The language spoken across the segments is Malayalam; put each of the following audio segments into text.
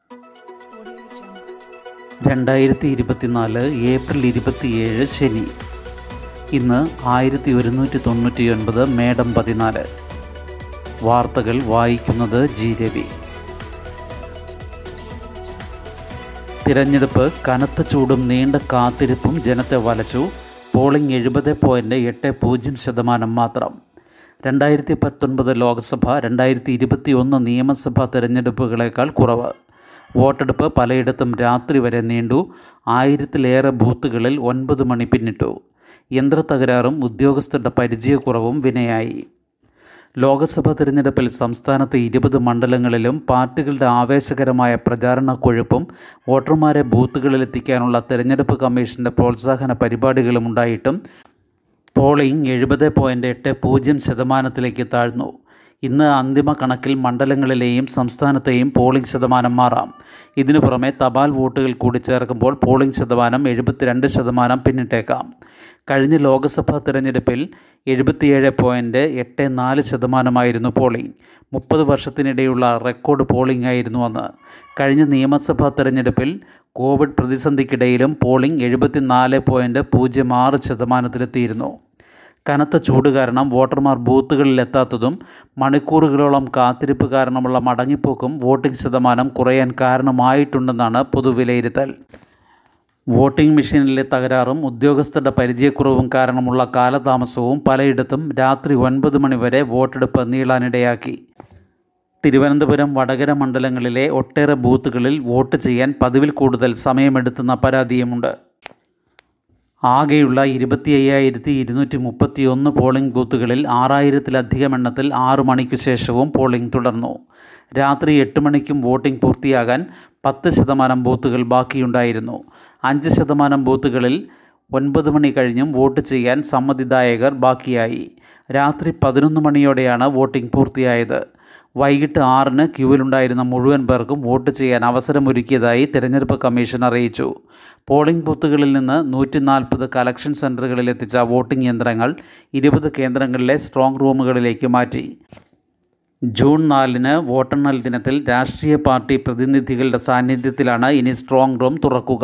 രണ്ടായിരത്തി ഇരുപത്തിനാല് ഏപ്രിൽ ഇരുപത്തിയേഴ് ശനി ഇന്ന് ആയിരത്തി ഒരുന്നൂറ്റി തൊണ്ണൂറ്റി ഒൻപത് മേഡം പതിനാല് വാർത്തകൾ വായിക്കുന്നത് ജി രവി തിരഞ്ഞെടുപ്പ് കനത്ത ചൂടും നീണ്ട കാത്തിരിപ്പും ജനത്തെ വലച്ചു പോളിംഗ് എഴുപത് പോയിൻറ്റ് എട്ട് പൂജ്യം ശതമാനം മാത്രം രണ്ടായിരത്തി പത്തൊൻപത് ലോക്സഭ രണ്ടായിരത്തി ഇരുപത്തി ഒന്ന് നിയമസഭാ തിരഞ്ഞെടുപ്പുകളേക്കാൾ കുറവ് വോട്ടെടുപ്പ് പലയിടത്തും രാത്രി വരെ നീണ്ടു ആയിരത്തിലേറെ ബൂത്തുകളിൽ ഒൻപത് മണി പിന്നിട്ടു യന്ത്രത്തകരാറും ഉദ്യോഗസ്ഥരുടെ പരിചയക്കുറവും വിനയായി ലോക്സഭാ തിരഞ്ഞെടുപ്പിൽ സംസ്ഥാനത്തെ ഇരുപത് മണ്ഡലങ്ങളിലും പാർട്ടികളുടെ ആവേശകരമായ പ്രചാരണ കൊഴുപ്പും വോട്ടർമാരെ ബൂത്തുകളിലെത്തിക്കാനുള്ള തിരഞ്ഞെടുപ്പ് കമ്മീഷന്റെ പ്രോത്സാഹന പരിപാടികളും ഉണ്ടായിട്ടും പോളിംഗ് എഴുപത് പോയിൻറ്റ് എട്ട് പൂജ്യം ശതമാനത്തിലേക്ക് താഴ്ന്നു ഇന്ന് അന്തിമ കണക്കിൽ മണ്ഡലങ്ങളിലെയും സംസ്ഥാനത്തെയും പോളിംഗ് ശതമാനം മാറാം ഇതിനു പുറമെ തപാൽ വോട്ടുകൾ കൂടി ചേർക്കുമ്പോൾ പോളിംഗ് ശതമാനം എഴുപത്തിരണ്ട് ശതമാനം പിന്നിട്ടേക്കാം കഴിഞ്ഞ ലോക്സഭാ തിരഞ്ഞെടുപ്പിൽ എഴുപത്തിയേഴ് പോയിൻറ്റ് എട്ട് നാല് ശതമാനമായിരുന്നു പോളിംഗ് മുപ്പത് വർഷത്തിനിടെയുള്ള റെക്കോർഡ് പോളിംഗ് ആയിരുന്നു അന്ന് കഴിഞ്ഞ നിയമസഭാ തിരഞ്ഞെടുപ്പിൽ കോവിഡ് പ്രതിസന്ധിക്കിടയിലും പോളിംഗ് എഴുപത്തിനാല് പോയിൻറ്റ് പൂജ്യം ആറ് ശതമാനത്തിലെത്തിയിരുന്നു കനത്ത ചൂട് കാരണം വോട്ടർമാർ ബൂത്തുകളിലെത്താത്തതും മണിക്കൂറുകളോളം കാത്തിരിപ്പ് കാരണമുള്ള മടങ്ങിപ്പോക്കും വോട്ടിംഗ് ശതമാനം കുറയാൻ കാരണമായിട്ടുണ്ടെന്നാണ് പൊതുവിലയിരുത്തൽ വോട്ടിംഗ് മെഷീനിലെ തകരാറും ഉദ്യോഗസ്ഥരുടെ പരിചയക്കുറവും കാരണമുള്ള കാലതാമസവും പലയിടത്തും രാത്രി ഒൻപത് മണിവരെ വോട്ടെടുപ്പ് നീളാനിടയാക്കി തിരുവനന്തപുരം വടകര മണ്ഡലങ്ങളിലെ ഒട്ടേറെ ബൂത്തുകളിൽ വോട്ട് ചെയ്യാൻ പതിവിൽ കൂടുതൽ സമയമെടുത്തുന്ന പരാതിയുമുണ്ട് ആകെയുള്ള ഇരുപത്തി അയ്യായിരത്തി ഇരുന്നൂറ്റി മുപ്പത്തി ഒന്ന് പോളിംഗ് ബൂത്തുകളിൽ ആറായിരത്തിലധികം എണ്ണത്തിൽ ആറു മണിക്കു ശേഷവും പോളിംഗ് തുടർന്നു രാത്രി എട്ട് മണിക്കും വോട്ടിംഗ് പൂർത്തിയാകാൻ പത്ത് ശതമാനം ബൂത്തുകൾ ബാക്കിയുണ്ടായിരുന്നു അഞ്ച് ശതമാനം ബൂത്തുകളിൽ ഒൻപത് മണി കഴിഞ്ഞും വോട്ട് ചെയ്യാൻ സമ്മതിദായകർ ബാക്കിയായി രാത്രി പതിനൊന്ന് മണിയോടെയാണ് വോട്ടിംഗ് പൂർത്തിയായത് വൈകിട്ട് ആറിന് ക്യൂവിലുണ്ടായിരുന്ന മുഴുവൻ പേർക്കും വോട്ട് ചെയ്യാൻ അവസരമൊരുക്കിയതായി തിരഞ്ഞെടുപ്പ് കമ്മീഷൻ അറിയിച്ചു പോളിംഗ് ബൂത്തുകളിൽ നിന്ന് നൂറ്റി നാൽപ്പത് കളക്ഷൻ സെൻറ്ററുകളിൽ എത്തിച്ച വോട്ടിംഗ് യന്ത്രങ്ങൾ ഇരുപത് കേന്ദ്രങ്ങളിലെ സ്ട്രോങ് റൂമുകളിലേക്ക് മാറ്റി ജൂൺ നാലിന് വോട്ടെണ്ണൽ ദിനത്തിൽ രാഷ്ട്രീയ പാർട്ടി പ്രതിനിധികളുടെ സാന്നിധ്യത്തിലാണ് ഇനി സ്ട്രോങ് റൂം തുറക്കുക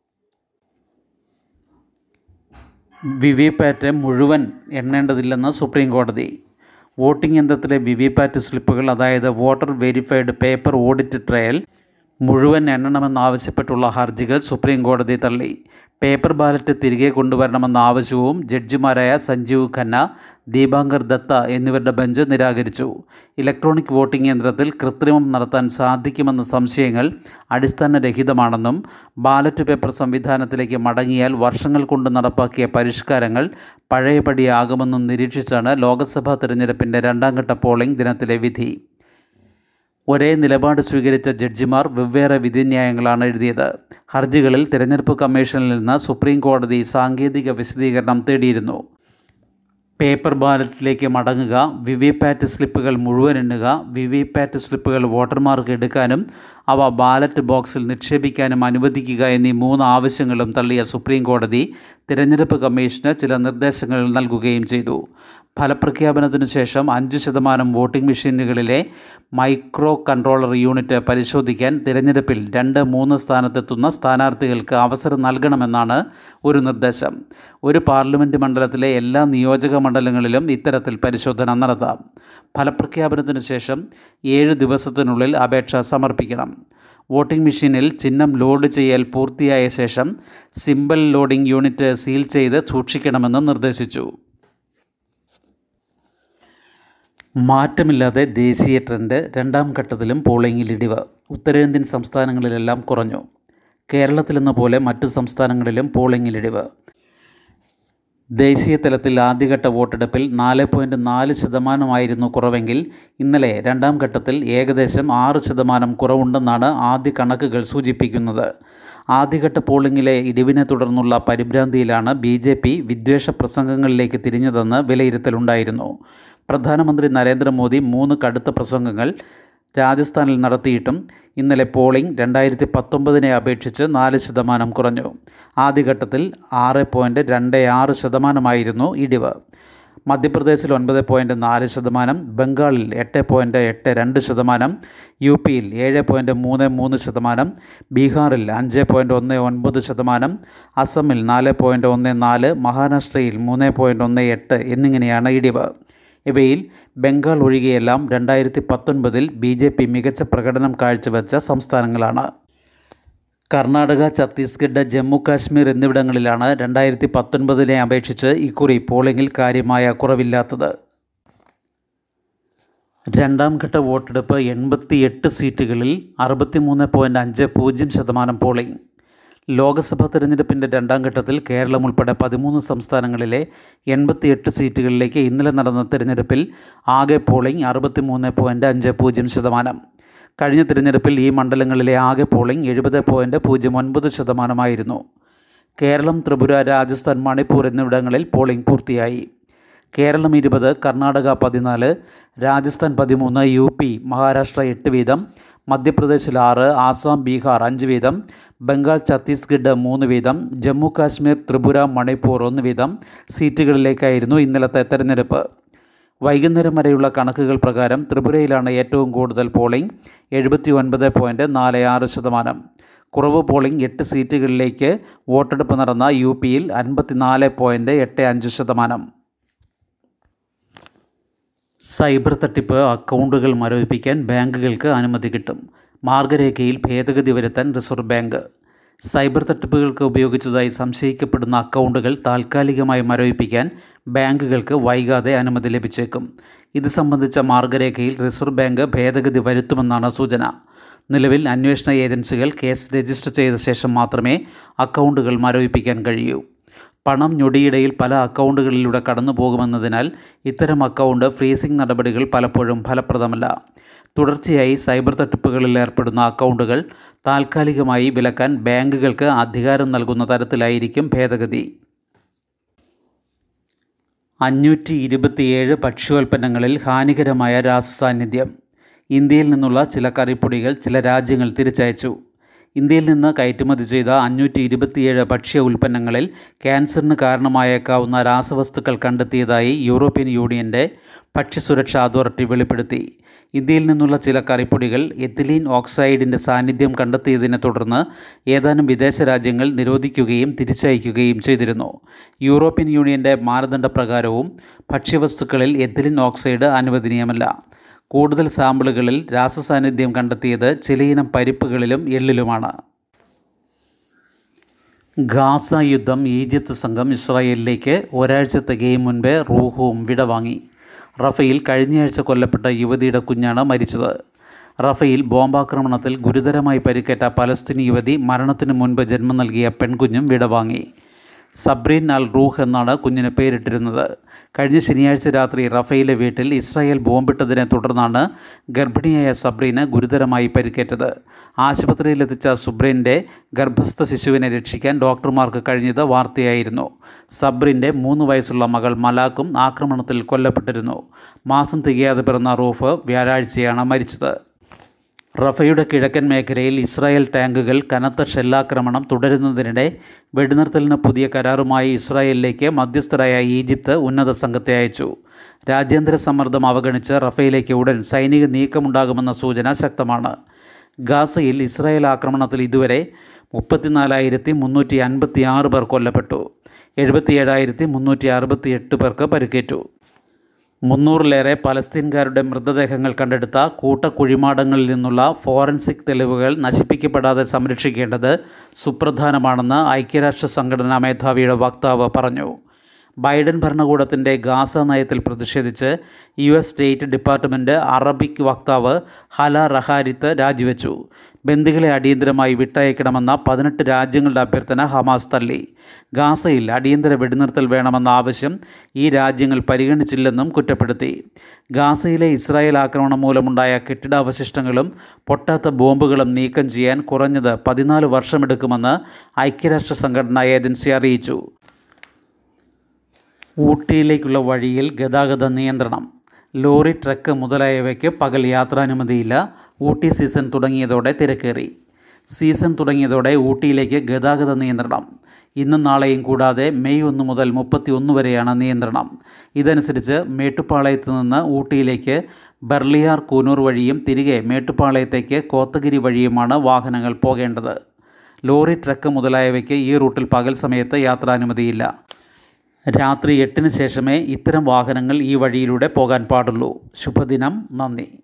വിവിപാറ്റ് മുഴുവൻ എണ്ണേണ്ടതില്ലെന്ന് സുപ്രീം കോടതി വോട്ടിംഗ് യന്ത്രത്തിലെ വിവിപാറ്റ് സ്ലിപ്പുകൾ അതായത് voter verified paper audit trail മുഴുവൻ എണ്ണണമെന്നാവശ്യപ്പെട്ടുള്ള ഹർജികൾ സുപ്രീം കോടതി തള്ളി പേപ്പർ ബാലറ്റ് തിരികെ കൊണ്ടുവരണമെന്ന ആവശ്യവും ജഡ്ജിമാരായ സഞ്ജീവ് ഖന്ന ദീപാങ്കർ ദത്ത എന്നിവരുടെ ബെഞ്ച് നിരാകരിച്ചു ഇലക്ട്രോണിക് വോട്ടിംഗ് യന്ത്രത്തിൽ കൃത്രിമം നടത്താൻ സാധിക്കുമെന്ന സംശയങ്ങൾ അടിസ്ഥാനരഹിതമാണെന്നും ബാലറ്റ് പേപ്പർ സംവിധാനത്തിലേക്ക് മടങ്ങിയാൽ വർഷങ്ങൾ കൊണ്ട് നടപ്പാക്കിയ പരിഷ്കാരങ്ങൾ പഴയപടിയാകുമെന്നും നിരീക്ഷിച്ചാണ് ലോക്സഭാ തിരഞ്ഞെടുപ്പിൻ്റെ രണ്ടാം ഘട്ട പോളിംഗ് ദിനത്തിലെ വിധി ഒരേ നിലപാട് സ്വീകരിച്ച ജഡ്ജിമാർ വെവ്വേറെ വിധിന്യായങ്ങളാണ് എഴുതിയത് ഹർജികളിൽ തിരഞ്ഞെടുപ്പ് കമ്മീഷനിൽ നിന്ന് സുപ്രീം കോടതി സാങ്കേതിക വിശദീകരണം തേടിയിരുന്നു പേപ്പർ ബാലറ്റിലേക്ക് മടങ്ങുക വിവിപാറ്റ് സ്ലിപ്പുകൾ മുഴുവൻ എണ്ണുക വിവിപാറ്റ് സ്ലിപ്പുകൾ വോട്ടർമാർക്ക് എടുക്കാനും അവ ബാലറ്റ് ബോക്സിൽ നിക്ഷേപിക്കാനും അനുവദിക്കുക എന്നീ മൂന്ന് ആവശ്യങ്ങളും തള്ളിയ സുപ്രീം കോടതി തിരഞ്ഞെടുപ്പ് കമ്മീഷന് ചില നിർദ്ദേശങ്ങൾ നൽകുകയും ചെയ്തു ഫലപ്രഖ്യാപനത്തിനു ശേഷം അഞ്ച് ശതമാനം വോട്ടിംഗ് മെഷീനുകളിലെ മൈക്രോ കൺട്രോളർ യൂണിറ്റ് പരിശോധിക്കാൻ തിരഞ്ഞെടുപ്പിൽ രണ്ട് മൂന്ന് സ്ഥാനത്തെത്തുന്ന സ്ഥാനാർത്ഥികൾക്ക് അവസരം നൽകണമെന്നാണ് ഒരു നിർദ്ദേശം ഒരു പാർലമെൻറ്റ് മണ്ഡലത്തിലെ എല്ലാ നിയോജക മണ്ഡലങ്ങളിലും ഇത്തരത്തിൽ പരിശോധന നടത്താം ഫലപ്രഖ്യാപനത്തിനു ശേഷം ഏഴ് ദിവസത്തിനുള്ളിൽ അപേക്ഷ സമർപ്പിക്കണം വോട്ടിംഗ് മെഷീനിൽ ചിഹ്നം ലോഡ് ചെയ്യൽ പൂർത്തിയായ ശേഷം സിമ്പിൾ ലോഡിംഗ് യൂണിറ്റ് സീൽ ചെയ്ത് സൂക്ഷിക്കണമെന്നും നിർദ്ദേശിച്ചു മാറ്റമില്ലാതെ ദേശീയ ട്രെൻഡ് രണ്ടാം ഘട്ടത്തിലും പോളിംഗിൽ ഇടിവ് ഉത്തരേന്ത്യൻ സംസ്ഥാനങ്ങളിലെല്ലാം കുറഞ്ഞു കേരളത്തിലെന്ന പോലെ മറ്റു സംസ്ഥാനങ്ങളിലും പോളിംഗിൽ ഇടിവ് ദേശീയ തലത്തിൽ ആദ്യഘട്ട വോട്ടെടുപ്പിൽ നാല് പോയിൻറ്റ് നാല് ശതമാനമായിരുന്നു കുറവെങ്കിൽ ഇന്നലെ രണ്ടാം ഘട്ടത്തിൽ ഏകദേശം ആറ് ശതമാനം കുറവുണ്ടെന്നാണ് ആദ്യ കണക്കുകൾ സൂചിപ്പിക്കുന്നത് ആദ്യഘട്ട പോളിംഗിലെ ഇടിവിനെ തുടർന്നുള്ള പരിഭ്രാന്തിയിലാണ് ബി ജെ പി വിദ്വേഷ പ്രസംഗങ്ങളിലേക്ക് തിരിഞ്ഞതെന്ന് വിലയിരുത്തലുണ്ടായിരുന്നു പ്രധാനമന്ത്രി നരേന്ദ്രമോദി മൂന്ന് കടുത്ത പ്രസംഗങ്ങൾ രാജസ്ഥാനിൽ നടത്തിയിട്ടും ഇന്നലെ പോളിംഗ് രണ്ടായിരത്തി പത്തൊമ്പതിനെ അപേക്ഷിച്ച് നാല് ശതമാനം കുറഞ്ഞു ആദ്യഘട്ടത്തിൽ ആറ് പോയിൻറ്റ് രണ്ട് ആറ് ശതമാനമായിരുന്നു ഇടിവ് മധ്യപ്രദേശിൽ ഒൻപത് പോയിൻറ്റ് നാല് ശതമാനം ബംഗാളിൽ എട്ട് പോയിൻറ്റ് എട്ട് രണ്ട് ശതമാനം യു പിയിൽ ഏഴ് പോയിൻറ്റ് മൂന്ന് മൂന്ന് ശതമാനം ബീഹാറിൽ അഞ്ച് പോയിൻറ്റ് ഒന്ന് ഒൻപത് ശതമാനം അസമിൽ നാല് പോയിൻറ്റ് ഒന്ന് നാല് മഹാരാഷ്ട്രയിൽ മൂന്ന് പോയിൻറ്റ് ഒന്ന് എട്ട് എന്നിങ്ങനെയാണ് ഇടിവ് ഇവയിൽ ബംഗാൾ ഒഴികെയെല്ലാം രണ്ടായിരത്തി പത്തൊൻപതിൽ ബി ജെ പി മികച്ച പ്രകടനം കാഴ്ചവെച്ച സംസ്ഥാനങ്ങളാണ് കർണാടക ഛത്തീസ്ഗഡ് ജമ്മു കാശ്മീർ എന്നിവിടങ്ങളിലാണ് രണ്ടായിരത്തി പത്തൊൻപതിനെ അപേക്ഷിച്ച് ഇക്കുറി പോളിംഗിൽ കാര്യമായ കുറവില്ലാത്തത് രണ്ടാം ഘട്ട വോട്ടെടുപ്പ് എൺപത്തിയെട്ട് സീറ്റുകളിൽ അറുപത്തിമൂന്ന് പോയിൻറ്റ് അഞ്ച് പൂജ്യം ശതമാനം പോളിംഗ് ലോക്സഭാ തെരഞ്ഞെടുപ്പിൻ്റെ രണ്ടാം ഘട്ടത്തിൽ കേരളം ഉൾപ്പെടെ പതിമൂന്ന് സംസ്ഥാനങ്ങളിലെ എൺപത്തിയെട്ട് സീറ്റുകളിലേക്ക് ഇന്നലെ നടന്ന തെരഞ്ഞെടുപ്പിൽ ആകെ പോളിംഗ് അറുപത്തിമൂന്ന് പോയിൻറ്റ് അഞ്ച് പൂജ്യം ശതമാനം കഴിഞ്ഞ തിരഞ്ഞെടുപ്പിൽ ഈ മണ്ഡലങ്ങളിലെ ആകെ പോളിംഗ് എഴുപത് പോയിൻറ്റ് പൂജ്യം ഒൻപത് ശതമാനമായിരുന്നു കേരളം ത്രിപുര രാജസ്ഥാൻ മണിപ്പൂർ എന്നിവിടങ്ങളിൽ പോളിംഗ് പൂർത്തിയായി കേരളം ഇരുപത് കർണാടക പതിനാല് രാജസ്ഥാൻ പതിമൂന്ന് യു പി മഹാരാഷ്ട്ര എട്ട് വീതം മധ്യപ്രദേശിൽ ആറ് ആസാം ബീഹാർ അഞ്ച് വീതം ബംഗാൾ ഛത്തീസ്ഗഡ് മൂന്ന് വീതം ജമ്മു കാശ്മീർ ത്രിപുര മണിപ്പൂർ ഒന്ന് വീതം സീറ്റുകളിലേക്കായിരുന്നു ഇന്നലത്തെ തെരഞ്ഞെടുപ്പ് വൈകുന്നേരം വരെയുള്ള കണക്കുകൾ പ്രകാരം ത്രിപുരയിലാണ് ഏറ്റവും കൂടുതൽ പോളിംഗ് എഴുപത്തി ഒൻപത് പോയിൻറ്റ് നാല് ആറ് ശതമാനം കുറവ് പോളിംഗ് എട്ട് സീറ്റുകളിലേക്ക് വോട്ടെടുപ്പ് നടന്ന യു പിയിൽ അൻപത്തിനാല് പോയിൻറ്റ് എട്ട് അഞ്ച് ശതമാനം സൈബർ തട്ടിപ്പ് അക്കൗണ്ടുകൾ മരവിപ്പിക്കാൻ ബാങ്കുകൾക്ക് അനുമതി കിട്ടും മാർഗരേഖയിൽ ഭേദഗതി വരുത്താൻ റിസർവ് ബാങ്ക് സൈബർ തട്ടിപ്പുകൾക്ക് ഉപയോഗിച്ചതായി സംശയിക്കപ്പെടുന്ന അക്കൗണ്ടുകൾ താൽക്കാലികമായി മരവിപ്പിക്കാൻ ബാങ്കുകൾക്ക് വൈകാതെ അനുമതി ലഭിച്ചേക്കും ഇത് സംബന്ധിച്ച മാർഗരേഖയിൽ റിസർവ് ബാങ്ക് ഭേദഗതി വരുത്തുമെന്നാണ് സൂചന നിലവിൽ അന്വേഷണ ഏജൻസികൾ കേസ് രജിസ്റ്റർ ചെയ്ത ശേഷം മാത്രമേ അക്കൗണ്ടുകൾ മരവിപ്പിക്കാൻ കഴിയൂ പണം ഞൊടിയിടയിൽ പല അക്കൗണ്ടുകളിലൂടെ കടന്നു പോകുമെന്നതിനാൽ ഇത്തരം അക്കൗണ്ട് ഫ്രീസിംഗ് നടപടികൾ പലപ്പോഴും ഫലപ്രദമല്ല തുടർച്ചയായി സൈബർ തട്ടിപ്പുകളിൽ ഏർപ്പെടുന്ന അക്കൗണ്ടുകൾ താൽക്കാലികമായി വിലക്കാൻ ബാങ്കുകൾക്ക് അധികാരം നൽകുന്ന തരത്തിലായിരിക്കും ഭേദഗതി അഞ്ഞൂറ്റി ഇരുപത്തിയേഴ് ഭക്ഷ്യോൽപ്പന്നങ്ങളിൽ ഹാനികരമായ രാസസാന്നിധ്യം ഇന്ത്യയിൽ നിന്നുള്ള ചില കറിപ്പൊടികൾ ചില രാജ്യങ്ങൾ തിരിച്ചയച്ചു ഇന്ത്യയിൽ നിന്ന് കയറ്റുമതി ചെയ്ത അഞ്ഞൂറ്റി ഇരുപത്തിയേഴ് ഭക്ഷ്യ ഉൽപ്പന്നങ്ങളിൽ ക്യാൻസറിന് കാരണമായേക്കാവുന്ന രാസവസ്തുക്കൾ കണ്ടെത്തിയതായി യൂറോപ്യൻ യൂണിയൻ്റെ ഭക്ഷ്യസുരക്ഷാ അതോറിറ്റി വെളിപ്പെടുത്തി ഇന്ത്യയിൽ നിന്നുള്ള ചില കറിപ്പൊടികൾ എത്തിലീൻ ഓക്സൈഡിൻ്റെ സാന്നിധ്യം കണ്ടെത്തിയതിനെ തുടർന്ന് ഏതാനും വിദേശ രാജ്യങ്ങൾ നിരോധിക്കുകയും തിരിച്ചയക്കുകയും ചെയ്തിരുന്നു യൂറോപ്യൻ യൂണിയൻ്റെ മാനദണ്ഡപ്രകാരവും ഭക്ഷ്യവസ്തുക്കളിൽ എത്തിലിൻ ഓക്സൈഡ് അനുവദനീയമല്ല കൂടുതൽ സാമ്പിളുകളിൽ രാസസാന്നിധ്യം കണ്ടെത്തിയത് ചിലയിനം പരിപ്പുകളിലും എള്ളിലുമാണ് ഗാസ യുദ്ധം ഈജിപ്ത് സംഘം ഇസ്രായേലിലേക്ക് ഒരാഴ്ച തികയും മുൻപേ റൂഹുവും വിടവാങ്ങി റഫയിൽ കഴിഞ്ഞയാഴ്ച കൊല്ലപ്പെട്ട യുവതിയുടെ കുഞ്ഞാണ് മരിച്ചത് റഫയിൽ ബോംബാക്രമണത്തിൽ ഗുരുതരമായി പരിക്കേറ്റ പലസ്തീനി യുവതി മരണത്തിന് മുൻപ് ജന്മം നൽകിയ പെൺകുഞ്ഞും വിടവാങ്ങി സബ്രീൻ അൽ റൂഹ് എന്നാണ് കുഞ്ഞിന് പേരിട്ടിരുന്നത് കഴിഞ്ഞ ശനിയാഴ്ച രാത്രി റഫയിലെ വീട്ടിൽ ഇസ്രായേൽ ബോംബിട്ടതിനെ തുടർന്നാണ് ഗർഭിണിയായ സബ്രീന് ഗുരുതരമായി പരിക്കേറ്റത് ആശുപത്രിയിലെത്തിച്ച സുബ്രീൻ്റെ ഗർഭസ്ഥ ശിശുവിനെ രക്ഷിക്കാൻ ഡോക്ടർമാർക്ക് കഴിഞ്ഞത് വാർത്തയായിരുന്നു സബ്രിൻ്റെ മൂന്ന് വയസ്സുള്ള മകൾ മലാക്കും ആക്രമണത്തിൽ കൊല്ലപ്പെട്ടിരുന്നു മാസം തികയാതെ പിറന്ന റൂഫ് വ്യാഴാഴ്ചയാണ് മരിച്ചത് റഫയുടെ കിഴക്കൻ മേഖലയിൽ ഇസ്രായേൽ ടാങ്കുകൾ കനത്ത ഷെല്ലാക്രമണം തുടരുന്നതിനിടെ വെടിനിർത്തലിന് പുതിയ കരാറുമായി ഇസ്രായേലിലേക്ക് മധ്യസ്ഥരായ ഈജിപ്ത് ഉന്നത സംഘത്തെ അയച്ചു രാജ്യാന്തര സമ്മർദ്ദം അവഗണിച്ച് റഫയിലേക്ക് ഉടൻ സൈനിക നീക്കമുണ്ടാകുമെന്ന സൂചന ശക്തമാണ് ഗാസയിൽ ഇസ്രായേൽ ആക്രമണത്തിൽ ഇതുവരെ മുപ്പത്തിനാലായിരത്തി മുന്നൂറ്റി അൻപത്തി ആറ് പേർ കൊല്ലപ്പെട്ടു എഴുപത്തിയേഴായിരത്തി മുന്നൂറ്റി അറുപത്തി എട്ട് പേർക്ക് പരിക്കേറ്റു മുന്നൂറിലേറെ പലസ്തീൻകാരുടെ മൃതദേഹങ്ങൾ കണ്ടെടുത്ത കൂട്ടക്കുഴിമാടങ്ങളിൽ നിന്നുള്ള ഫോറൻസിക് തെളിവുകൾ നശിപ്പിക്കപ്പെടാതെ സംരക്ഷിക്കേണ്ടത് സുപ്രധാനമാണെന്ന് ഐക്യരാഷ്ട്ര സംഘടനാ മേധാവിയുടെ വക്താവ് പറഞ്ഞു ബൈഡൻ ഭരണകൂടത്തിൻ്റെ ഗാസ നയത്തിൽ പ്രതിഷേധിച്ച് U S state department Arabic വക്താവ് ഹല റഹാരിത്ത് രാജിവെച്ചു ബന്ദികളെ അടിയന്തരമായി വിട്ടയക്കണമെന്ന പതിനെട്ട് രാജ്യങ്ങളുടെ അഭ്യർത്ഥന ഹമാസ് തള്ളി ഗാസയിൽ അടിയന്തര വെടിനിർത്തൽ വേണമെന്ന ആവശ്യം ഈ രാജ്യങ്ങൾ പരിഗണിച്ചില്ലെന്നും കുറ്റപ്പെടുത്തി ഗാസയിലെ ഇസ്രായേൽ ആക്രമണം മൂലമുണ്ടായ കെട്ടിടാവശിഷ്ടങ്ങളും പൊട്ടാത്ത ബോംബുകളും നീക്കം ചെയ്യാൻ കുറഞ്ഞത് പതിനാല് വർഷമെടുക്കുമെന്ന് ഐക്യരാഷ്ട്ര സംഘടനാ ഏജൻസി അറിയിച്ചു ഊട്ടിയിലേക്കുള്ള വഴിയിൽ ഗതാഗത നിയന്ത്രണം ലോറി ട്രക്ക് മുതലായവയ്ക്ക് പകൽ യാത്രാനുമതിയില്ല ഊട്ടി സീസൺ തുടങ്ങിയതോടെ തിരക്കേറി സീസൺ തുടങ്ങിയതോടെ ഊട്ടിയിലേക്ക് ഗതാഗത നിയന്ത്രണം ഇന്നും നാളെയും കൂടാതെ മെയ് ഒന്ന് മുതൽ മുപ്പത്തി ഒന്ന് വരെയാണ് നിയന്ത്രണം ഇതനുസരിച്ച് മേട്ടുപ്പാളയത്ത് നിന്ന് ഊട്ടിയിലേക്ക് ബർലിയാർ കൂനൂർ വഴിയും തിരികെ മേട്ടുപ്പാളയത്തേക്ക് കോത്തഗിരി വഴിയുമാണ് വാഹനങ്ങൾ പോകേണ്ടത് ലോറി ട്രക്ക് മുതലായവയ്ക്ക് ഈ റൂട്ടിൽ പകൽ സമയത്ത് യാത്രാനുമതിയില്ല രാത്രി എട്ടിന് ശേഷമേ ഇത്തരം വാഹനങ്ങൾ ഈ വഴിയിലൂടെ പോകാൻ പാടുള്ളൂ ശുഭദിനം നന്ദി